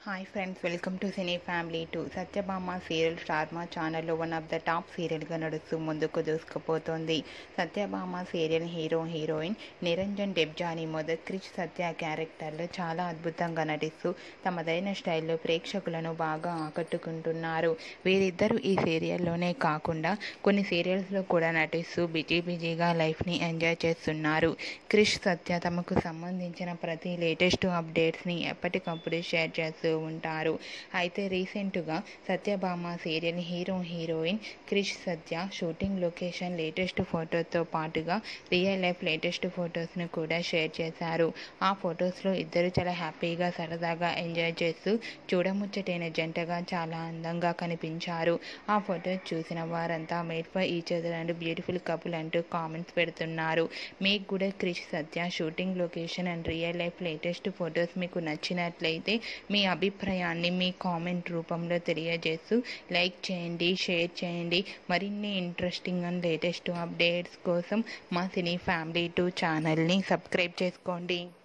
hi friends welcome to cine family two Satyabhama serial star Maa ఛానల్లో one of the top సీరియల్గా నడుస్తూ ముందుకు దూసుకుపోతోంది Satyabhama serial hero heroine Niranjan Debjani మొదటి క్రిష్ సత్య క్యారెక్టర్లో చాలా అద్భుతంగా నటిస్తూ తమదైన స్టైల్లో ప్రేక్షకులను బాగా ఆకట్టుకుంటున్నారు వీరిద్దరూ ఈ సీరియల్లోనే కాకుండా కొన్ని సీరియల్స్లో కూడా నటిస్తూ బిజీ బిజీగా లైఫ్ని ఎంజాయ్ చేస్తున్నారు క్రిష్ సత్య తమకు సంబంధించిన ప్రతి లేటెస్ట్ అప్డేట్స్ని ఎప్పటికప్పుడు షేర్ చేస్తూ ఉంటారు అయితే రీసెంట్గా Satyabhama serial hero heroine Krish Satya shooting location latest ఫోటోతో పాటుగా రియల్ లైఫ్ లేటెస్ట్ ఫొటోస్ను కూడా షేర్ చేశారు ఆ ఫొటోస్లో ఇద్దరు చాలా హ్యాపీగా సరదాగా ఎంజాయ్ చేస్తూ చూడముచ్చటైన జంటగా చాలా అందంగా కనిపించారు ఆ ఫొటోస్ చూసిన వారంతా made for each other and beautiful couple అంటూ కామెంట్స్ పెడుతున్నారు మీకు కూడా Krish Satya shooting location and real life latest photos మీకు నచ్చినట్లయితే మీ అభిప్రాయాన్ని మీ కామెంట్ రూపంలో తెలియజేస్తూ లైక్ చేయండి షేర్ చేయండి మరిన్ని ఇంట్రెస్టింగ్ అండ్ లేటెస్ట్ అప్డేట్స్ కోసం మా సినీ ఫ్యామిలీ టూ ఛానల్ని సబ్స్క్రైబ్ చేసుకోండి